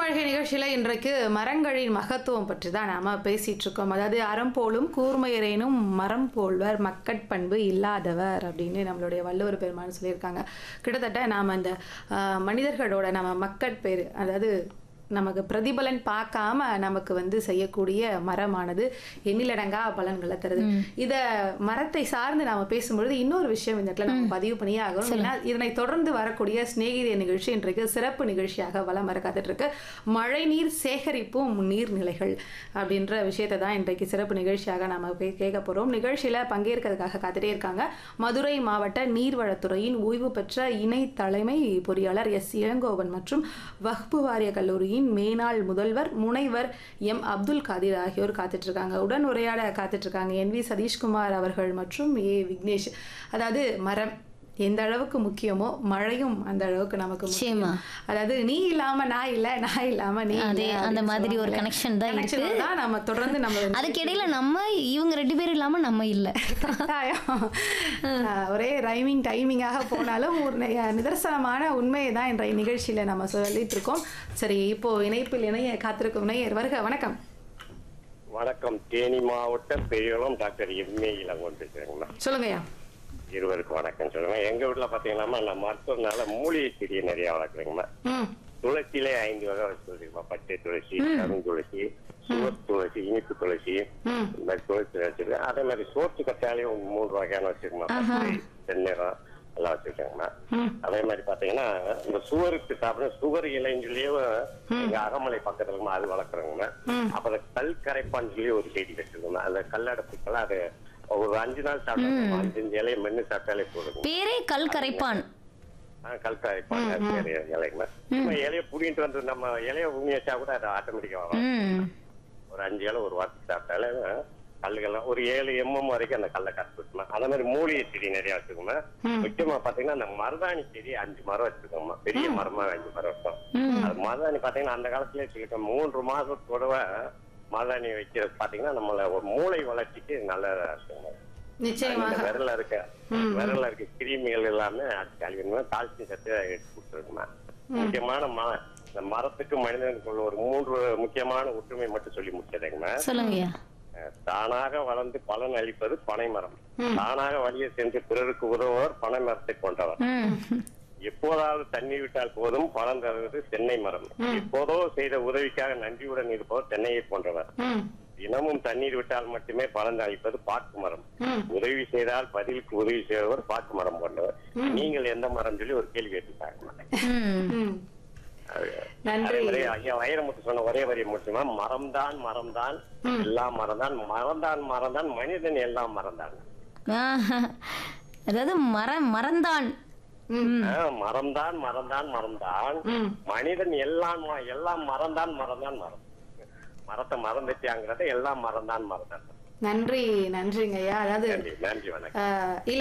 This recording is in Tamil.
மாளிகை நிகழ்ச்சியில இன்றைக்கு மரங்களின் மகத்துவம் பற்றி தான் நாம பேசிட்டு இருக்கோம் அதாவது அறம் போலும் கூர்மையரேனும் மரம் போல்வர் மக்கட்பண்பு இல்லாதவர் அப்படின்னு நம்மளுடைய வள்ளுவர் பெருமான் சொல்லியிருக்காங்க கிட்டத்தட்ட நாம இந்த ஆஹ், மனிதர்களோட நம்ம மக்கட்பேறு அதாவது நமக்கு பிரதிபலன் பார்க்காம நமக்கு வந்து செய்யக்கூடிய மரமானது எண்ணிலடங்கா பலன்களை தருது இத மரத்தை சார்ந்து நாம பேசும்பொழுது இன்னொரு விஷயம் இந்த இடத்துல நம்ம பதிவு பண்ணியே ஆகணும் ஏன்னா இதனை தொடர்ந்து வரக்கூடிய சிநேகித நிகழ்ச்சி இன்றைக்கு சிறப்பு நிகழ்ச்சியாக வலம் வர காத்துட்டு இருக்கு மழைநீர் சேகரிப்பும் நீர்நிலைகள் அப்படின்ற விஷயத்தை தான் இன்றைக்கு சிறப்பு நிகழ்ச்சியாக நாம போய் கேட்க போறோம் நிகழ்ச்சியில பங்கேற்கிறதுக்காக காத்துட்டே இருக்காங்க மதுரை மாவட்ட நீர்வளத்துறையின் ஓய்வு பெற்ற இணை தலைமை பொறியாளர் எஸ் இளங்கோவன் மற்றும் வக்பு வாரிய கல்லூரியின் மேனாள் முதல்வர் முனைவர் எம் அப்துல் காதிர் ஆகியோர் காத்துட்டு இருக்காங்க உடன் உரையாட காத்துட்டு இருக்காங்க என் வி சதீஷ்குமார் அவர்கள் மற்றும் ஏ விக்னேஷ் அதாவது மரம் எந்த அளவுக்கு முக்கியமோ மழையும் அந்த அளவுக்கு நமக்கு முக்கியம் நிச்சயமா. அதாவது நீ இல்லாம நான் இல்ல நான் இல்லாம நீ அதே, இல்ல அந்த அப்படின்னு மாதிரி ஒரு சொல்லுவாங்கல்ல. connection தான் Connection இருக்கு. தான் நம்ம தொடர்ந்து நம்ம வந்து அதுக்கு இடையில நம்ம இவங்க ரெண்டு பேரும் இல்லாம நம்ம இல்ல கட்டாயம். ஆஹ் ஒரே ரைமிங் டைமிங்காக போனாலும் ஒரு நி- நிதர்சனமான உண்மையை தான் இன்றைய நிகழ்ச்சியில நம்ம சொல்லிட்டு இருக்கோம் சரி இப்போ இணைப்பில் இணைய காத்திருக்கும் இணையர் வருக வணக்கம் வணக்கம் தேனி மாவட்டம் பெரியகுளம் டாக்டர் எம்ஏ இளங்கோன் பேசுறேங்கம்மா சொல்லுங்கய்யா இருவருக்கும் வணக்கம் சொல்லுங்க எங்க வீட்டுல பாத்தீங்கன்னா நான் மருத்துவனால மூலிகை செடியை நிறைய வளர்க்குறேங்கம்மா ம் துளசியிலே ஐந்து வகை வச்சிருக்கோம் பச்சை துளசி கருந்துளசி சுவர் துளசி இனிப்பு துளசி ம் இந்த மாதிரி துளசி வச்சிருக்கேன் அதே மாதிரி சோற்று கட்டாலையும் ஒரு மூன்று வகையான வச்சிருக்கோம் பச்சை செந்நிறம் எல்லாம் வச்சிருக்காங்கம்மா ம் அதே மாதிரி பாத்தீங்கன்னா இந்த சுவருக்கு சாப்பிட சுவர் இலைன்னு சொல்லியே எங்க அகமலை பக்கத்துல இருக்குமா அது வளர்க்குறோங்கம்மா ம். அப்புறம் கல் கரைப்பான்னு சொல்லி ஒரு செடி வச்சிருக்கோம் அந்த கல்லடப்புக்கெல்லாம் அது ஒரு அஞ்சு நாள் சாப்பிட்டா அஞ்சு அஞ்சு இலையை மென்னு சாப்பிட்டாலே போதும் பேரே கல் கரைப்பான் கல் கரைப்பான் இலைங்கம்மா சும்மா இலையை புடிங்கிட்டு வந்து நம்ம இலையை உண்ணி வச்சா கூட அது ஆட்டோமேட்டிக்கா வரும் ம் ஒரு அஞ்சு இலை ஒரு வாரத்துக்கு சாப்பிட்டாலே கல்லுகள்லாம் ஒரு ஏழு எம்எம் வரைக்கும் அந்த கல்லை கற்றுக்குமா அந்த மாதிரி மூலிகை செடி நிறைய வச்சிருக்கோமா முக்கியமா பாத்தீங்கன்னா அந்த மருதாணி செடி அஞ்சு மரம் வச்சிருக்கோமா பெரிய மரமா அஞ்சு மரம் இருக்கும் அது மருதாணி பாத்தீங்கன்னா அந்த காலத்துல சொல்லிருக்கோம் மூன்று மாதத்தோட மருதாணி வைக்கிறது பாத்தீங்கன்னா நம்மள ஒரு மூளை வளர்ச்சிக்கு நல்லதா இருக்குங்க இந்த நிச்சயமாக விரல்ல இருக்க விரல்ல இருக்க கிருமிகள் எல்லாமே அதுக்கு அழிக்கணுமா கால்சியம் சத்து எடுத்து கொடுத்துருக்குமா முக்கியமான ம இந்த மரத்துக்கு மனிதனுக்கு உள்ள ஒரு மூன்று முக்கியமான ஒற்றுமை மட்டும் சொல்லி முடிச்சதுங்கம்மா சொல்லுங்கய்யா அஹ் தானாக வளர்ந்து பலன் அளிப்பது பனை மரம் தானாக வழியை சென்று பிறருக்கு உதவுவர் பனை மரத்தை கொண்டவர் ம் எப்போதாவது தண்ணி விட்டால் போதும் பலன் தருவது தென்னை மரம் எப்போதோ செய்த உதவிக்காக நன்றியுடன் இருப்பவர் தென்னையை போன்றவர் ம் தினமும் தண்ணீர் விட்டால் மட்டுமே பலன் அளிப்பது பாக்கு மரம் ம் உதவி செய்தால் பதிலுக்கு உதவி செய்பவர் பாக்கு மரம் போன்றவர் நீங்கள் எந்த மரம் சொல்லி ஒரு கேள்வி கேட்டுட்டாங்க ம் ம் நன்றி அதே மாதிரி ஐயா வைரமுத்து சொன்ன ஒரே வரி மட்டுமா மரம்தான் மரம்தான் எல்லாம் மரம்தான் மரம்தான் மரம்தான் மனிதன் எல்லாம் மறந்தான் ஆஹா. அதாவது மரம் மறந்தான் மரம்தான் மரம்தான் மரம்தான் ம் மனிதன் எல்லாம் ம- எல்லாம் மறந்தான் மறந்தான் மரம் மரத்தை மறந்துட்டாங்கிறத எல்லாம் மறந்தான் மறந்தான் நன்றி நன்றிங்க ஐயா அதாவது நன்றி நன்றி வணக்கம் ஆஹ்